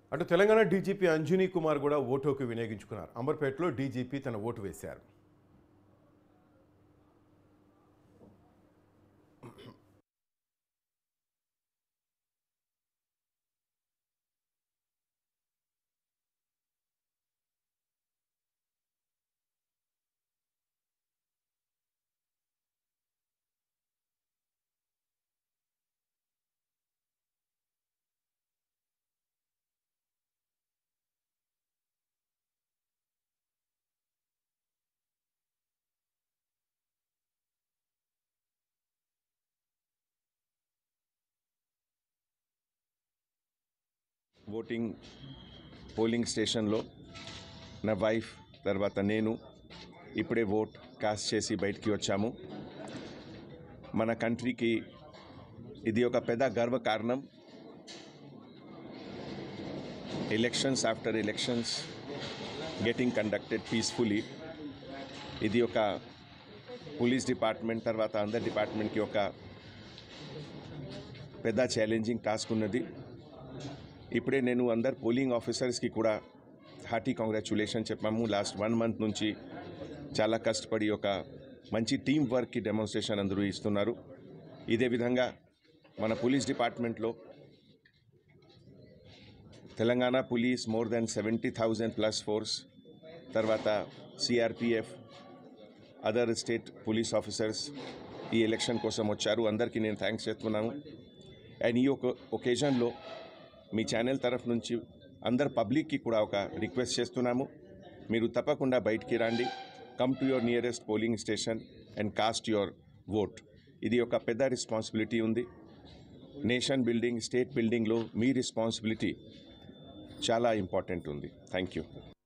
అటు తెలంగాణ డీజీపీ అంజనీ కుమార్ కూడా ఓటు హక్కు వినియోగించుకున్నారు అంబర్పేటలో డీజీపీ తన ఓటు వేశారు ఓటింగ్ పోలింగ్ స్టేషన్లో నా వైఫ్ తర్వాత నేను ఇప్పుడే ఓట్ కాస్ట్ చేసి బయటికి వచ్చాము మన కంట్రీకి ఇది ఒక పెద్ద గర్వ కారణం elections after elections getting conducted peacefully ఇది ఒక పోలీస్ డిపార్ట్మెంట్ తర్వాత అందరి డిపార్ట్మెంట్కి ఒక పెద్ద ఛాలెంజింగ్ టాస్క్ ఉన్నది ఇప్పుడే నేను అందరు పోలింగ్ ఆఫీసర్స్కి కూడా హార్టీ కాంగ్రాచులేషన్ చెప్పాము లాస్ట్ వన్ మంత్ నుంచి చాలా కష్టపడి ఒక మంచి టీం వర్క్కి డెమాన్స్ట్రేషన్ అందరూ ఇస్తున్నారు ఇదే విధంగా మన పోలీస్ డిపార్ట్మెంట్లో Telangana police more than seventy thousand plus force తర్వాత CRPF other state police officers ఈ ఎలక్షన్ కోసం వచ్చారు అందరికీ నేను థ్యాంక్స్ చెప్తున్నాను అండ్ ఈ ఒక ఒకేజన్లో మీ ఛానల్ తరఫు నుంచి అందరు పబ్లిక్కి కూడా ఒక రిక్వెస్ట్ చేస్తున్నాము మీరు తప్పకుండా బయటికి రండి come to your nearest polling station and cast your vote ఇది ఒక పెద్ద రెస్పాన్సిబిలిటీ ఉంది నేషన్ బిల్డింగ్ స్టేట్ బిల్డింగ్లో మీ రెస్పాన్సిబిలిటీ చాలా ఇంపార్టెంట్ ఉంది థ్యాంక్ యూ